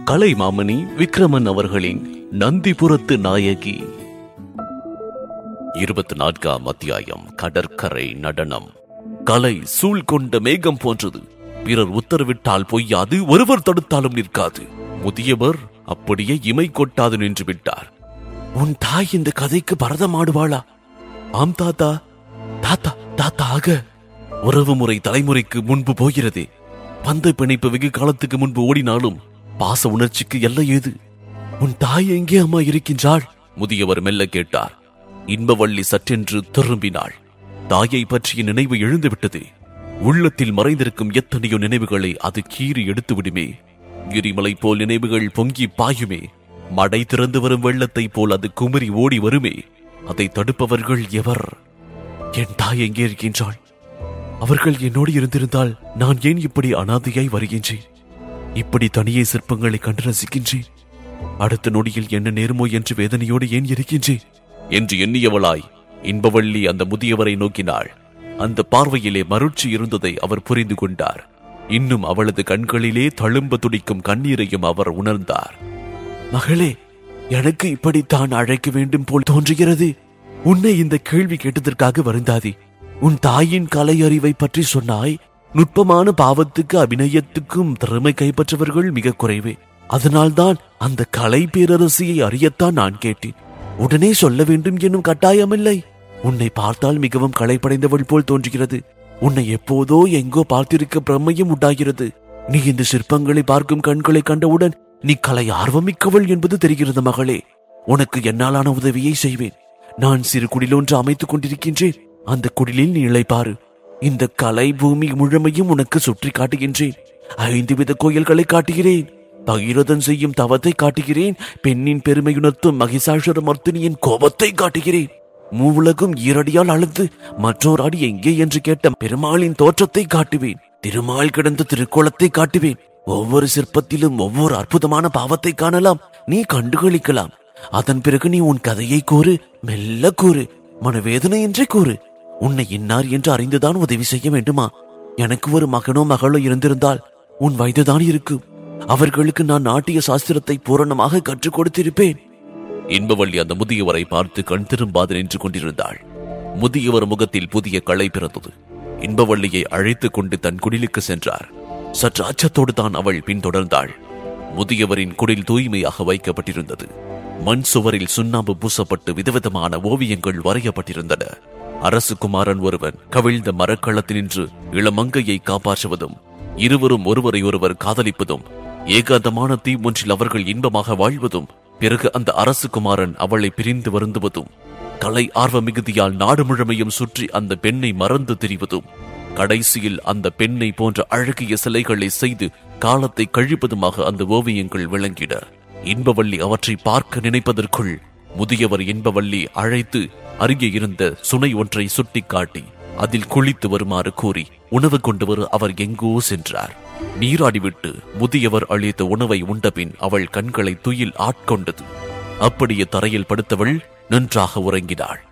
கலைமாமணி விக்ரமன் அவர்களின் நந்திபுரத்து நாயகி இருபத்தி நான்காம் அத்தியாயம் கடற்கரை நடனம் கலை சூழ் கொண்ட மேகம் போன்றது பிறர் உத்தரவிட்டால் பொய்யாது ஒருவர் தடுத்தாலும் நிற்காது முதியவர் அப்படியே இமை கொட்டாது நின்று விட்டார் உன் தாய் இந்த கதைக்கு பரதம் ஆடுவாளா ஆம் தாத்தா தாத்தா தாத்தா ஆக உறவு முறை தலைமுறைக்கு முன்பு போகிறதே பந்த பிணைப்பு வெகு காலத்துக்கு முன்பு ஓடினாலும் பாச உணர்ச்சிக்கு எல்லை ஏது உன் தாய் எங்கே அம்மா இருக்கின்றாள் முதியவர் மெல்ல கேட்டார் இன்பவள்ளி சற்றென்று திரும்பினாள் தாயை பற்றிய நினைவு எழுந்துவிட்டது உள்ளத்தில் மறைந்திருக்கும் எத்தனையோ நினைவுகளை அது கீறி எடுத்து விடுமே கிரிமலை போல் நினைவுகள் பொங்கி பாயுமே மடை திறந்து வரும் வெள்ளத்தை போல் அது குமரி ஓடி வருமே அதை தடுப்பவர்கள் எவர் என் தாய் எங்கே இருக்கின்றாள் அவர்கள் என்னோடு இருந்திருந்தால் நான் ஏன் இப்படி அனாதையாய் வருகின்றேன் இப்படி தனியே சிற்பங்களை கண்டு ரசிக்கின்றேன் அடுத்த நொடியில் என்ன நேருமோ என்று வேதனையோடு ஏன் இருக்கின்றேன் என்று எண்ணியவளாய் இன்பவள்ளி அந்த முதியவரை நோக்கினாள் அந்த பார்வையிலே மருட்சி இருந்ததை அவர் புரிந்து கொண்டார் இன்னும் அவளது கண்களிலே தழும்ப துடிக்கும் கண்ணீரையும் அவர் உணர்ந்தார் மகளே எனக்கு இப்படித்தான் அழைக்க வேண்டும் போல் தோன்றுகிறது உன்னை இந்த கேள்வி கேட்டதற்காக வருந்தாதே உன் தாயின் கலை அறிவை பற்றி சொன்னாய் நுட்பமான பாவத்துக்கு அபிநயத்துக்கும் திறமை கைப்பற்றவர்கள் மிக குறைவே அதனால்தான் அந்த கலை பேரரசியை அறியத்தான் நான் கேட்டேன் உடனே சொல்ல வேண்டும் என்னும் கட்டாயமில்லை உன்னை பார்த்தால் மிகவும் களைப்படைந்தவள் போல் தோன்றுகிறது உன்னை எப்போதோ எங்கோ பார்த்திருக்க பிரம்மையும் உண்டாகிறது நீ இந்த சிற்பங்களை பார்க்கும் கண்களை கண்டவுடன் நீ கலை ஆர்வமிக்கவள் என்பது தெரிகிறது மகளே உனக்கு என்னாலான உதவியை செய்வேன் நான் சிறு குடிலொன்று அமைத்துக் கொண்டிருக்கின்றேன் அந்த குடிலில் நீ இளைப்பாரு இந்த கலை பூமி முழுமையும் உனக்கு சுற்றி காட்டுகின்றேன் ஐந்து வித கோயில்களை காட்டுகிறேன் பகீரதன் செய்யும் தவத்தை காட்டுகிறேன் பெண்ணின் பெருமையுணர்த்தும் மகிஷாசுர மர்த்தினியின் கோபத்தை காட்டுகிறேன் மூவுலகும் ஈரடியால் அழுது மற்றோர் அடி எங்கே என்று கேட்ட பெருமாளின் தோற்றத்தை காட்டுவேன் திருமால் கிடந்த திருக்கோலத்தை காட்டுவேன் ஒவ்வொரு சிற்பத்திலும் ஒவ்வொரு அற்புதமான பாவத்தை காணலாம் நீ கண்டுகளிக்கலாம் அதன் பிறகு நீ உன் கதையை கூறு மெல்ல கூறு மனவேதனையின்றி கூறு உன்னை இன்னார் என்று அறிந்துதான் உதவி செய்ய வேண்டுமா எனக்கு ஒரு மகனோ மகளோ இருந்திருந்தால் உன் வயதுதான் இருக்கும் அவர்களுக்கு நான் நாட்டிய சாஸ்திரத்தை பூரணமாக கற்றுக் கொடுத்திருப்பேன் இன்பவள்ளி அந்த முதியவரை பார்த்து கண் திரும்பாது நின்று கொண்டிருந்தாள் முதியவர் முகத்தில் புதிய களை பிறந்தது இன்பவள்ளியை அழைத்துக் கொண்டு தன் குடிலுக்கு சென்றார் சற்று அச்சத்தோடு தான் அவள் பின்தொடர்ந்தாள் முதியவரின் குடில் தூய்மையாக வைக்கப்பட்டிருந்தது மண் சுவரில் சுண்ணாம்பு பூசப்பட்டு விதவிதமான ஓவியங்கள் வரையப்பட்டிருந்தன அரசு குமாரன் ஒருவன் கவிழ்ந்த மரக்களத்தில் நின்று இளமங்கையை காப்பாற்றுவதும் இருவரும் ஒருவரை ஒருவர் காதலிப்பதும் ஏகாந்தமான தீ ஒன்றில் அவர்கள் இன்பமாக வாழ்வதும் பிறகு அந்த அரசு குமாரன் அவளை பிரிந்து வருந்துவதும் கலை ஆர்வ மிகுதியால் நாடு முழுமையும் சுற்றி அந்த பெண்ணை மறந்து திரிவதும் கடைசியில் அந்த பெண்ணை போன்ற அழகிய சிலைகளை செய்து காலத்தை கழிப்பதுமாக அந்த ஓவியங்கள் விளங்கின இன்பவள்ளி அவற்றை பார்க்க நினைப்பதற்குள் முதியவர் இன்பவள்ளி அழைத்து அருகே இருந்த சுனை ஒன்றை சுட்டிக்காட்டி அதில் குளித்து வருமாறு கூறி உணவு கொண்டு வர அவர் எங்கோ சென்றார் நீராடிவிட்டு முதியவர் அளித்த உணவை உண்டபின் அவள் கண்களை துயில் ஆட்கொண்டது அப்படியே தரையில் படுத்தவள் நன்றாக உறங்கினாள்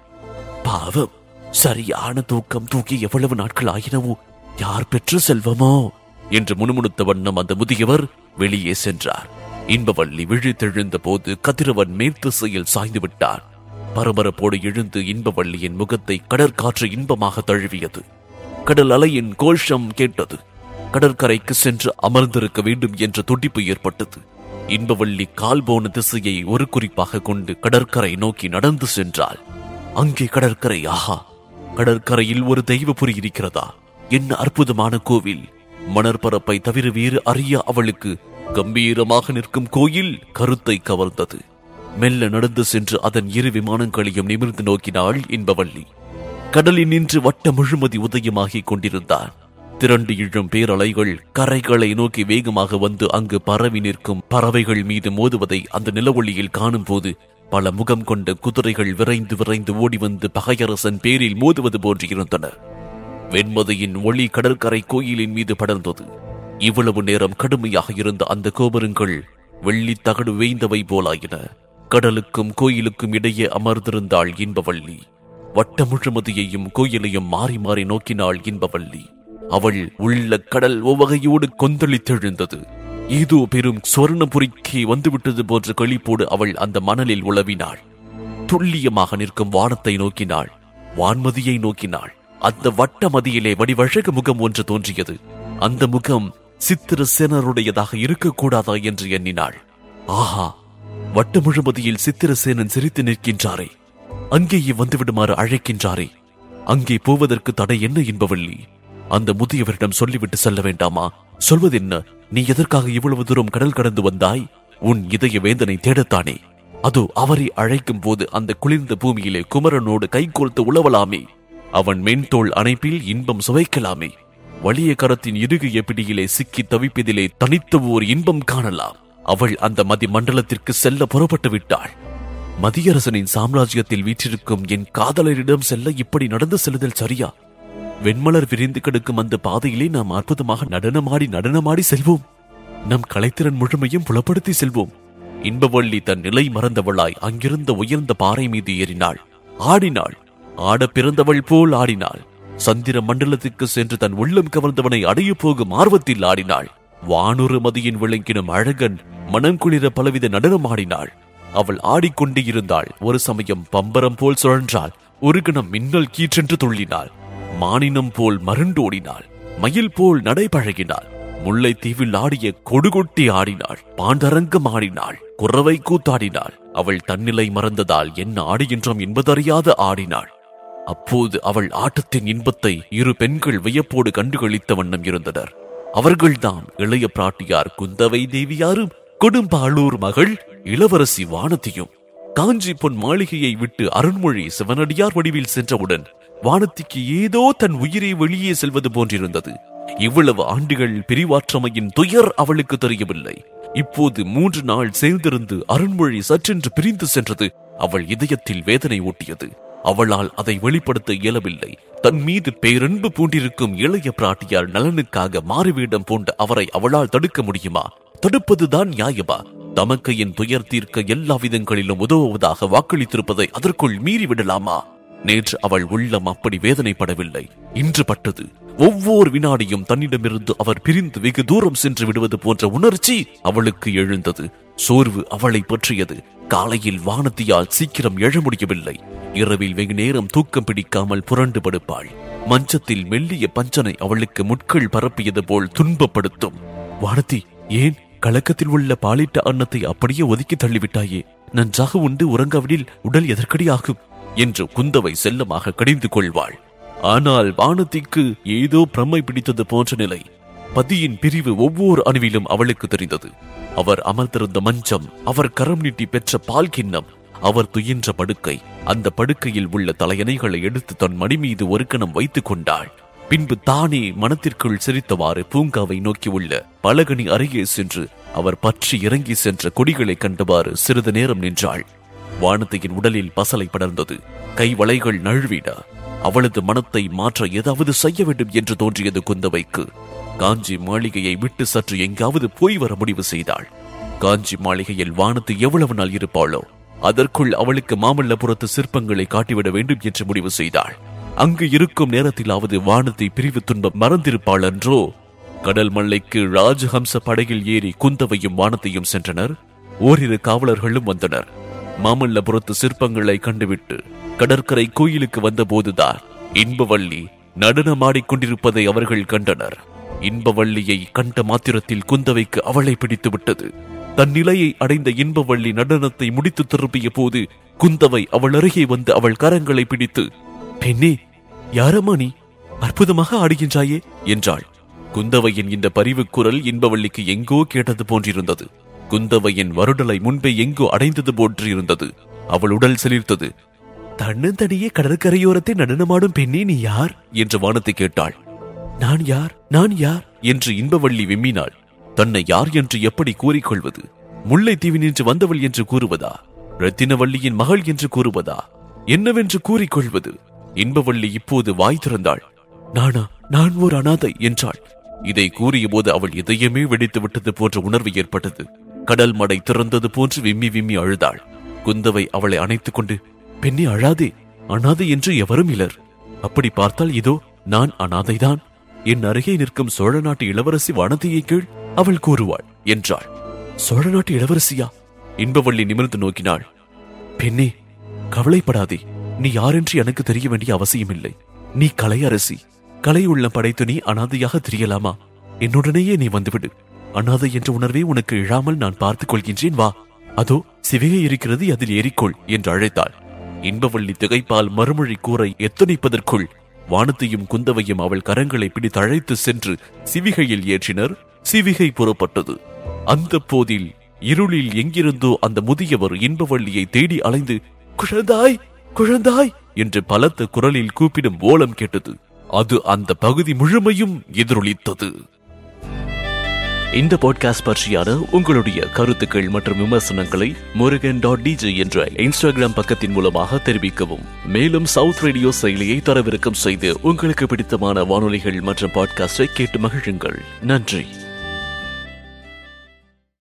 பாவம் சரியான தூக்கம் தூக்கி எவ்வளவு நாட்கள் ஆயினவோ யார் பெற்ற செல்வமோ என்று முணுமுணுத்த வண்ணம் அந்த முதியவர் வெளியே சென்றார் இன்பவள்ளி விழித்தெழுந்த போது கதிரவன் மேற்திசையில் சாய்ந்து விட்டான் பரபரப்போடு எழுந்து இன்பவள்ளியின் முகத்தை கடற்காற்று இன்பமாக தழுவியது கடல் அலையின் கோஷம் கேட்டது கடற்கரைக்கு சென்று அமர்ந்திருக்க வேண்டும் என்ற துடிப்பு ஏற்பட்டது இன்பவள்ளி கால் போன திசையை ஒரு குறிப்பாக கொண்டு கடற்கரை நோக்கி நடந்து சென்றாள் அங்கே கடற்கரை ஆஹா கடற்கரையில் ஒரு தெய்வபுரி இருக்கிறதா என்ன அற்புதமான கோவில் மணற்பரப்பை தவிர வேறு அறிய அவளுக்கு கம்பீரமாக நிற்கும் கோயில் கருத்தை கவர்ந்தது மெல்ல நடந்து சென்று அதன் இரு விமானங்களையும் நிமிர்ந்து நோக்கினாள் இன்பவள்ளி கடலில் நின்று வட்ட முழுமதி உதயமாகிக் கொண்டிருந்தான் திரண்டு இழும் பேரலைகள் கரைகளை நோக்கி வேகமாக வந்து அங்கு பரவி நிற்கும் பறவைகள் மீது மோதுவதை அந்த நிலவொளியில் காணும் போது பல முகம் கொண்ட குதிரைகள் விரைந்து விரைந்து ஓடி வந்து பகையரசன் பேரில் மோதுவது போன்று இருந்தன வெண்மதியின் ஒளி கடற்கரை கோயிலின் மீது படர்ந்தது இவ்வளவு நேரம் கடுமையாக இருந்த அந்த கோபுரங்கள் வெள்ளி தகடு வேய்ந்தவை போலாயின கடலுக்கும் கோயிலுக்கும் இடையே அமர்ந்திருந்தாள் இன்பவள்ளி வட்ட முழுமதியையும் கோயிலையும் மாறி மாறி நோக்கினாள் இன்பவள்ளி அவள் உள்ள கடல் ஒவ்வகையோடு கொந்தளித்தெழுந்தது ஏதோ பெரும் சுவர்ணபுரிக்கு வந்துவிட்டது போன்ற களிப்போடு அவள் அந்த மணலில் உழவினாள் துல்லியமாக நிற்கும் வானத்தை நோக்கினாள் வான்மதியை நோக்கினாள் அந்த வட்ட மதியிலே வடிவழக முகம் ஒன்று தோன்றியது அந்த முகம் சித்திர சேனருடையதாக இருக்கக்கூடாதா என்று எண்ணினாள் ஆஹா வட்ட முழுமதியில் சித்திரசேனன் சிரித்து நிற்கின்றாரே அங்கேயே வந்துவிடுமாறு அழைக்கின்றாரே அங்கே போவதற்கு தடை என்ன என்பவள்ளி அந்த முதியவரிடம் சொல்லிவிட்டு செல்ல வேண்டாமா சொல்வதென்ன நீ எதற்காக இவ்வளவு தூரம் கடல் கடந்து வந்தாய் உன் இதய வேந்தனை தேடத்தானே அதோ அவரை அழைக்கும் போது அந்த குளிர்ந்த பூமியிலே குமரனோடு கைகோர்த்து உழவலாமே அவன் மென்தோள் அணைப்பில் இன்பம் சுவைக்கலாமே வலிய கரத்தின் இறுகிய பிடியிலே சிக்கி தவிப்பதிலே தனித்த ஓர் இன்பம் காணலாம் அவள் அந்த மதி மண்டலத்திற்கு செல்ல புறப்பட்டு விட்டாள் மதியரசனின் சாம்ராஜ்யத்தில் வீற்றிருக்கும் என் காதலரிடம் செல்ல இப்படி நடந்து செல்லுதல் சரியா வெண்மலர் விரிந்து கிடக்கும் அந்த பாதையிலே நாம் அற்புதமாக நடனமாடி நடனமாடி செல்வோம் நம் கலைத்திறன் முழுமையும் புலப்படுத்தி செல்வோம் இன்பவள்ளி தன் நிலை மறந்தவளாய் அங்கிருந்த உயர்ந்த பாறை மீது ஏறினாள் ஆடினாள் ஆட பிறந்தவள் போல் ஆடினாள் சந்திர மண்டலத்துக்கு சென்று தன் உள்ளம் கவர்ந்தவனை அடைய போகும் ஆர்வத்தில் ஆடினாள் வானுறு மதியின் விளங்கிடும் அழகன் மனம் குளிர பலவித நடனம் ஆடினாள் அவள் ஆடிக்கொண்டே இருந்தாள் ஒரு சமயம் பம்பரம் போல் சுழன்றாள் ஒரு கணம் மின்னல் கீற்றென்று துள்ளினாள் மானினம் போல் மருண்டோடினாள் மயில் போல் நடைபழகினாள் முல்லை தீவில் ஆடிய கொடுகொட்டி ஆடினாள் பாண்டரங்கம் ஆடினாள் குறவை கூத்தாடினாள் அவள் தன்னிலை மறந்ததால் என்ன ஆடுகின்றோம் என்பதறியாத ஆடினாள் அப்போது அவள் ஆட்டத்தின் இன்பத்தை இரு பெண்கள் வியப்போடு கண்டுகளித்த வண்ணம் இருந்தனர் அவர்கள்தான் இளைய பிராட்டியார் குந்தவை தேவியாரும் கொடும்பாளூர் மகள் இளவரசி வானதியும் காஞ்சி பொன் மாளிகையை விட்டு அருண்மொழி சிவனடியார் வடிவில் சென்றவுடன் வானத்திக்கு ஏதோ தன் உயிரை வெளியே செல்வது போன்றிருந்தது இவ்வளவு ஆண்டுகள் பிரிவாற்றமையின் துயர் அவளுக்கு தெரியவில்லை இப்போது மூன்று நாள் சேர்ந்திருந்து அருண்மொழி சற்றென்று பிரிந்து சென்றது அவள் இதயத்தில் வேதனை ஊட்டியது அவளால் அதை வெளிப்படுத்த இயலவில்லை தன் மீது பேரன்பு பூண்டிருக்கும் இளைய பிராட்டியார் நலனுக்காக மாறுவேடம் பூண்ட அவரை அவளால் தடுக்க முடியுமா தடுப்பதுதான் நியாயமா தமக்கையின் துயர் தீர்க்க எல்லா விதங்களிலும் உதவுவதாக வாக்களித்திருப்பதை அதற்குள் மீறி விடலாமா நேற்று அவள் உள்ளம் அப்படி வேதனைப்படவில்லை இன்று பட்டது ஒவ்வொரு வினாடியும் தன்னிடமிருந்து அவர் பிரிந்து வெகு தூரம் சென்று விடுவது போன்ற உணர்ச்சி அவளுக்கு எழுந்தது சோர்வு அவளை பற்றியது காலையில் வானத்தியால் சீக்கிரம் எழ முடியவில்லை இரவில் வெகு நேரம் தூக்கம் பிடிக்காமல் புரண்டு படுப்பாள் மஞ்சத்தில் மெல்லிய பஞ்சனை அவளுக்கு முட்கள் பரப்பியது போல் துன்பப்படுத்தும் வானதி ஏன் கலக்கத்தில் உள்ள பாலிட்ட அன்னத்தை அப்படியே ஒதுக்கி தள்ளிவிட்டாயே நன்றாக உண்டு உறங்காவிடில் உடல் எதற்கடி ஆகும் என்று குந்தவை செல்லமாக கடிந்து கொள்வாள் ஆனால் வானதிக்கு ஏதோ பிரமை பிடித்தது போன்ற நிலை பதியின் பிரிவு ஒவ்வொரு அணுவிலும் அவளுக்கு தெரிந்தது அவர் அமர்ந்திருந்த மஞ்சம் அவர் கரம் நீட்டி பெற்ற பால் கிண்ணம் அவர் துயின்ற படுக்கை அந்த படுக்கையில் உள்ள தலையணைகளை எடுத்து தன் மடி மீது ஒரு கணம் வைத்துக் கொண்டாள் பின்பு தானே மனத்திற்குள் சிரித்தவாறு பூங்காவை நோக்கி உள்ள பலகனி அருகே சென்று அவர் பற்றி இறங்கி சென்ற கொடிகளை கண்டவாறு சிறிது நேரம் நின்றாள் வானத்தையின் உடலில் பசலை படர்ந்தது கை வளைகள் நழுவின அவளது மனத்தை மாற்ற ஏதாவது செய்ய வேண்டும் என்று தோன்றியது குந்தவைக்கு காஞ்சி மாளிகையை விட்டு சற்று எங்காவது போய் வர முடிவு செய்தாள் காஞ்சி மாளிகையில் வானத்து எவ்வளவு நாள் இருப்பாளோ அதற்குள் அவளுக்கு மாமல்லபுரத்து சிற்பங்களை காட்டிவிட வேண்டும் என்று முடிவு செய்தாள் அங்கு இருக்கும் நேரத்திலாவது வானத்தை பிரிவு துன்பம் மறந்திருப்பாள் என்றோ கடல் மல்லைக்கு ராஜஹம்ச படகில் ஏறி குந்தவையும் வானத்தையும் சென்றனர் ஓரிரு காவலர்களும் வந்தனர் மாமல்லபுரத்து சிற்பங்களை கண்டுவிட்டு கடற்கரை கோயிலுக்கு வந்தபோதுதான் இன்பவள்ளி நடனமாடிக் கொண்டிருப்பதை அவர்கள் கண்டனர் இன்பவள்ளியை கண்ட மாத்திரத்தில் குந்தவைக்கு அவளை பிடித்து விட்டது தன் நிலையை அடைந்த இன்பவள்ளி நடனத்தை முடித்து திருப்பிய போது குந்தவை அவள் அருகே வந்து அவள் கரங்களை பிடித்து பெண்ணே யாரம்மா நீ அற்புதமாக ஆடுகின்றாயே என்றாள் குந்தவையின் இந்த பரிவு குரல் இன்பவள்ளிக்கு எங்கோ கேட்டது போன்றிருந்தது குந்தவையின் வருடலை முன்பே எங்கோ அடைந்தது போன்றிருந்தது அவள் உடல் சிலிர்த்தது தன்னந்தனியே கடற்கரையோரத்தை நடனமாடும் பெண்ணே நீ யார் என்று வானத்தை கேட்டாள் நான் யார் நான் யார் என்று இன்பவள்ளி விம்மினாள் தன்னை யார் என்று எப்படி கூறிக்கொள்வது முல்லைத்தீவினின்று வந்தவள் என்று கூறுவதா ரத்தினவள்ளியின் மகள் என்று கூறுவதா என்னவென்று கூறிக்கொள்வது இன்பவள்ளி இப்போது வாய் திறந்தாள் நானா நான் ஒரு அனாதை என்றாள் இதை கூறிய போது அவள் இதயமே வெடித்து விட்டது போன்ற உணர்வு ஏற்பட்டது கடல் மடை திறந்தது போன்று விம்மி விம்மி அழுதாள் குந்தவை அவளை அணைத்துக் கொண்டு பெண்ணே அழாதே அனாதை என்று எவரும் இலர் அப்படி பார்த்தால் இதோ நான் அனாதைதான் என் அருகே நிற்கும் சோழ நாட்டு இளவரசி வானதியை கீழ் அவள் கூறுவாள் என்றாள் சோழ நாட்டு இளவரசியா இன்பவள்ளி நிமிர்ந்து நோக்கினாள் பெண்ணே கவலைப்படாதே நீ யாரென்று எனக்கு தெரிய வேண்டிய அவசியமில்லை நீ கலை அரசி கலை உள்ளம் படைத்து நீ அனாதையாக தெரியலாமா என்னுடனேயே நீ வந்துவிடு அனாதை என்ற உணர்வே உனக்கு இழாமல் நான் பார்த்துக் கொள்கின்றேன் வா அதோ சிவிகை இருக்கிறது அதில் ஏறிக்கொள் என்று அழைத்தாள் இன்பவள்ளி திகைப்பால் மறுமொழி கூற எத்தனைப்பதற்குள் வானத்தையும் குந்தவையும் அவள் கரங்களை பிடித்து அழைத்து சென்று சிவிகையில் ஏற்றினர் சிவிகை புறப்பட்டது அந்த போதில் இருளில் எங்கிருந்தோ அந்த முதியவர் இன்பவள்ளியை தேடி அலைந்து குழந்தாய் குழந்தாய் என்று பலத்த குரலில் கூப்பிடும் ஓலம் கேட்டது அது அந்த பகுதி முழுமையும் எதிரொலித்தது இந்த பாட்காஸ்ட் பற்றியான உங்களுடைய கருத்துக்கள் மற்றும் விமர்சனங்களை முருகன் டாட் டிஜே என்ற இன்ஸ்டாகிராம் பக்கத்தின் மூலமாக தெரிவிக்கவும் மேலும் சவுத் ரேடியோ செயலியை தரவிறக்கம் செய்து உங்களுக்கு பிடித்தமான வானொலிகள் மற்றும் பாட்காஸ்டை கேட்டு மகிழுங்கள் நன்றி